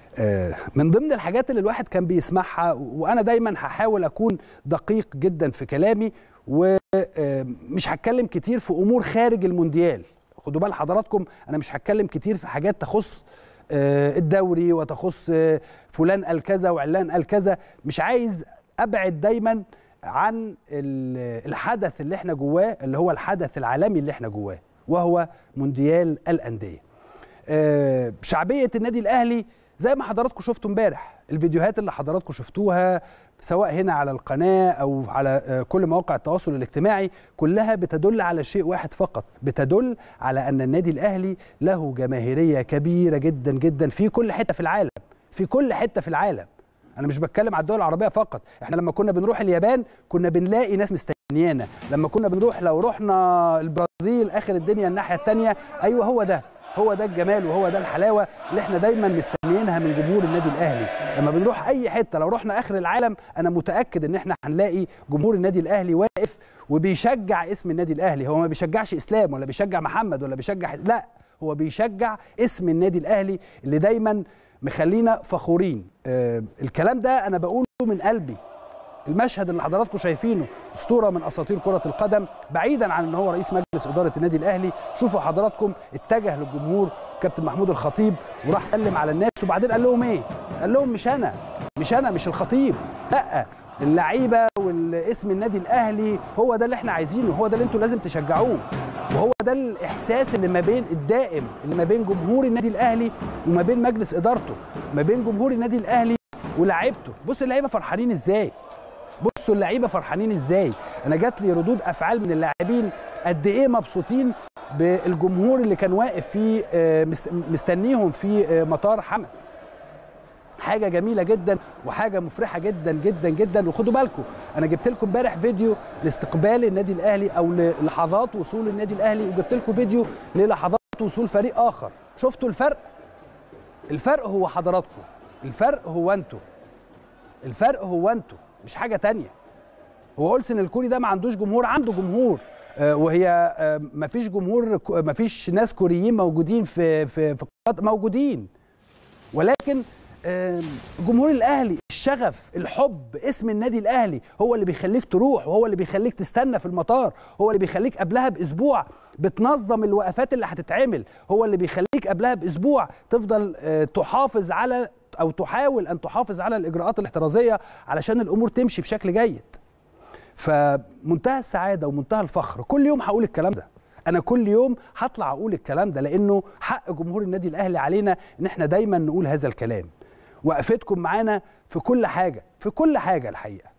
من ضمن الحاجات اللي الواحد كان بيسمعها وانا دايما هحاول اكون دقيق جدا في كلامي ومش هتكلم كتير في امور خارج المونديال خدوا بال حضراتكم انا مش هتكلم كتير في حاجات تخص الدوري وتخص فلان قال كذا وعلان قال كذا مش عايز ابعد دايما عن الحدث اللي احنا جواه اللي هو الحدث العالمي اللي احنا جواه وهو مونديال الانديه شعبيه النادي الاهلي زي ما حضراتكم شفتوا امبارح الفيديوهات اللي حضراتكم شفتوها سواء هنا على القناه او على كل مواقع التواصل الاجتماعي كلها بتدل على شيء واحد فقط بتدل على ان النادي الاهلي له جماهيريه كبيره جدا جدا في كل حته في العالم في كل حته في العالم انا مش بتكلم على الدول العربيه فقط احنا لما كنا بنروح اليابان كنا بنلاقي ناس مستنيانا لما كنا بنروح لو رحنا البرازيل اخر الدنيا الناحيه الثانيه ايوه هو ده هو ده الجمال وهو ده الحلاوه اللي احنا دايما مستنيينها من جمهور النادي الاهلي لما بنروح اي حته لو رحنا اخر العالم انا متاكد ان احنا هنلاقي جمهور النادي الاهلي واقف وبيشجع اسم النادي الاهلي هو ما بيشجعش اسلام ولا بيشجع محمد ولا بيشجع لا هو بيشجع اسم النادي الاهلي اللي دايما مخلينا فخورين آه الكلام ده انا بقوله من قلبي المشهد اللي حضراتكم شايفينه اسطوره من اساطير كره القدم بعيدا عن ان هو رئيس مجلس اداره النادي الاهلي شوفوا حضراتكم اتجه للجمهور كابتن محمود الخطيب وراح سلم على الناس وبعدين قال لهم ايه قال لهم مش انا مش انا مش الخطيب لا اللعيبه والاسم النادي الاهلي هو ده اللي احنا عايزينه هو ده اللي انتوا لازم تشجعوه وهو ده الاحساس اللي ما بين الدائم اللي ما بين جمهور النادي الاهلي وما بين مجلس ادارته ما بين جمهور النادي الاهلي ولاعيبته بصوا اللعيبه فرحانين ازاي بصوا اللعيبه فرحانين ازاي انا جات لي ردود افعال من اللاعبين قد ايه مبسوطين بالجمهور اللي كان واقف في مستنيهم في مطار حمد حاجه جميله جدا وحاجه مفرحه جدا جدا جدا وخدوا بالكم انا جبت لكم امبارح فيديو لاستقبال النادي الاهلي او للحظات وصول النادي الاهلي وجبت لكم فيديو للحظات وصول فريق اخر شفتوا الفرق الفرق هو حضراتكم الفرق هو انتوا الفرق هو انتوا مش حاجه تانية هو أولسن الكوري ده ما عندوش جمهور عنده جمهور آه وهي آه ما فيش جمهور ما فيش ناس كوريين موجودين في في في موجودين ولكن آه جمهور الاهلي الشغف الحب اسم النادي الاهلي هو اللي بيخليك تروح وهو اللي بيخليك تستنى في المطار هو اللي بيخليك قبلها باسبوع بتنظم الوقفات اللي هتتعمل هو اللي بيخليك قبلها باسبوع تفضل تحافظ على او تحاول ان تحافظ على الاجراءات الاحترازيه علشان الامور تمشي بشكل جيد فمنتهى السعاده ومنتهى الفخر كل يوم هقول الكلام ده انا كل يوم هطلع اقول الكلام ده لانه حق جمهور النادي الاهلي علينا ان احنا دايما نقول هذا الكلام وقفتكم معانا في كل حاجه في كل حاجه الحقيقه